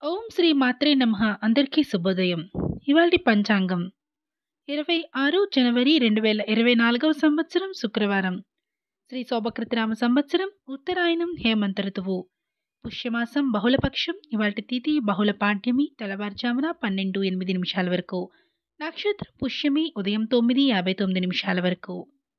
ఓం శ్రీ మాత్రే నమః అందరికీ శుభోదయం ఇవాల్టి పంచాంగం ఇరవై ఆరు జనవరి రెండు వేల ఇరవై నాలుగవ సంవత్సరం శుక్రవారం శ్రీ శోభకృతనామ సంవత్సరం ఉత్తరాయణం హేమంత ఋతువు పుష్యమాసం బహుళపక్షం ఇవాల్టి తిథి బహుళ పాఠ్యమి తెల్లవారుజామున పన్నెండు ఎనిమిది నిమిషాల వరకు నక్షత్రం పుష్యమి ఉదయం తొమ్మిది యాభై తొమ్మిది నిమిషాల వరకు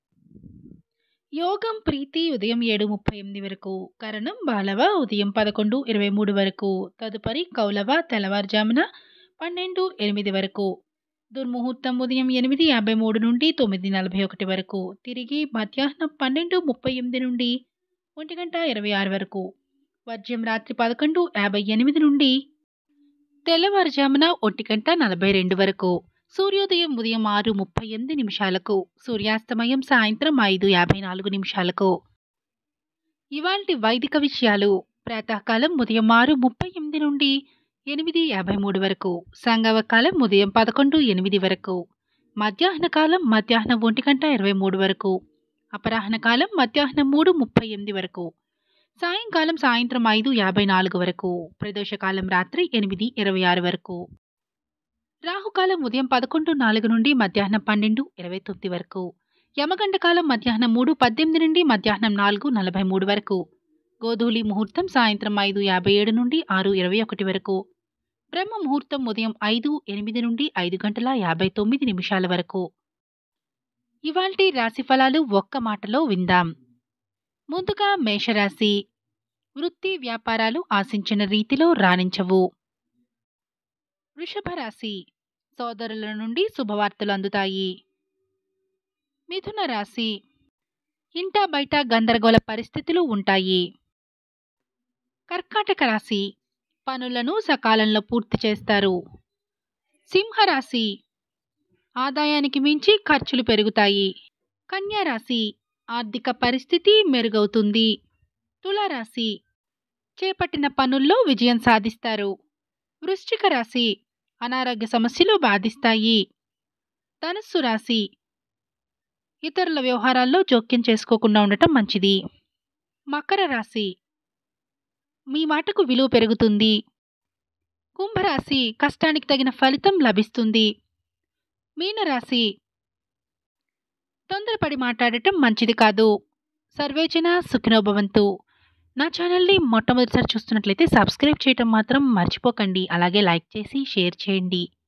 యోగం ప్రీతి ఉదయం ఏడు ముప్పై ఎనిమిది వరకు కరణం బాలవ ఉదయం పదకొండు ఇరవై మూడు వరకు తదుపరి కౌలవ తెల్లవారుజామున పన్నెండు ఎనిమిది వరకు దుర్ముహూర్తం ఉదయం ఎనిమిది యాభై మూడు నుండి తొమ్మిది నలభై ఒకటి వరకు తిరిగి మధ్యాహ్నం పన్నెండు ముప్పై ఎనిమిది నుండి ఒంటి గంట ఇరవై ఆరు వరకు వర్జ్యం రాత్రి పదకొండు యాభై ఎనిమిది నుండి తెల్లవారుజామున ఒంటి గంట నలభై రెండు వరకు సూర్యోదయం ఉదయం ఆరు ముప్పై ఎనిమిది నిమిషాలకు సూర్యాస్తమయం సాయంత్రం ఐదు యాభై నాలుగు నిమిషాలకు ఇవాల్టి వైదిక విషయాలు ప్రాతకాలం ఉదయం ఆరు ముప్పై ఎనిమిది నుండి ఎనిమిది యాభై మూడు వరకు సంగవ కాలం ఉదయం పదకొండు ఎనిమిది వరకు మధ్యాహ్న కాలం మధ్యాహ్నం ఒంటి గంట ఇరవై మూడు వరకు అపరాహ్న కాలం మధ్యాహ్నం మూడు ముప్పై ఎనిమిది వరకు సాయంకాలం సాయంత్రం ఐదు యాభై నాలుగు వరకు ప్రదోషకాలం రాత్రి ఎనిమిది ఇరవై ఆరు వరకు రాహుకాలం ఉదయం పదకొండు నాలుగు నుండి మధ్యాహ్నం పన్నెండు ఇరవై తొమ్మిది వరకు యమగండ కాలం మధ్యాహ్నం మూడు పద్దెనిమిది నుండి మధ్యాహ్నం నాలుగు నలభై మూడు వరకు గోధూలి ముహూర్తం సాయంత్రం ఐదు యాభై ఏడు నుండి ఆరు ఇరవై ఒకటి వరకు బ్రహ్మ ముహూర్తం ఉదయం ఐదు ఎనిమిది నుండి ఐదు గంటల యాభై తొమ్మిది నిమిషాల వరకు ఇవాల్టి రాశి ఫలాలు ఒక్క మాటలో విందాం ముందుగా మేషరాశి వృత్తి వ్యాపారాలు ఆశించిన రీతిలో రాణించవు వృషభ రాశి సోదరుల నుండి శుభవార్తలు అందుతాయి మిథున రాశి ఇంట బయట గందరగోళ పరిస్థితులు ఉంటాయి కర్కాటక రాశి పనులను సకాలంలో పూర్తి చేస్తారు సింహరాశి ఆదాయానికి మించి ఖర్చులు పెరుగుతాయి కన్యా రాశి ఆర్థిక పరిస్థితి మెరుగవుతుంది తులారాశి చేపట్టిన పనుల్లో విజయం సాధిస్తారు వృశ్చిక రాశి అనారోగ్య సమస్యలు బాధిస్తాయి ధనుస్సు రాశి ఇతరుల వ్యవహారాల్లో జోక్యం చేసుకోకుండా ఉండటం మంచిది మకర రాశి మీ మాటకు విలువ పెరుగుతుంది కుంభరాశి కష్టానికి తగిన ఫలితం లభిస్తుంది మీనరాశి తొందరపడి మాట్లాడటం మంచిది కాదు సర్వేజన సుఖినోభవంతు నా ఛానల్ని మొట్టమొదటిసారి చూస్తున్నట్లయితే సబ్స్క్రైబ్ చేయటం మాత్రం మర్చిపోకండి అలాగే లైక్ చేసి షేర్ చేయండి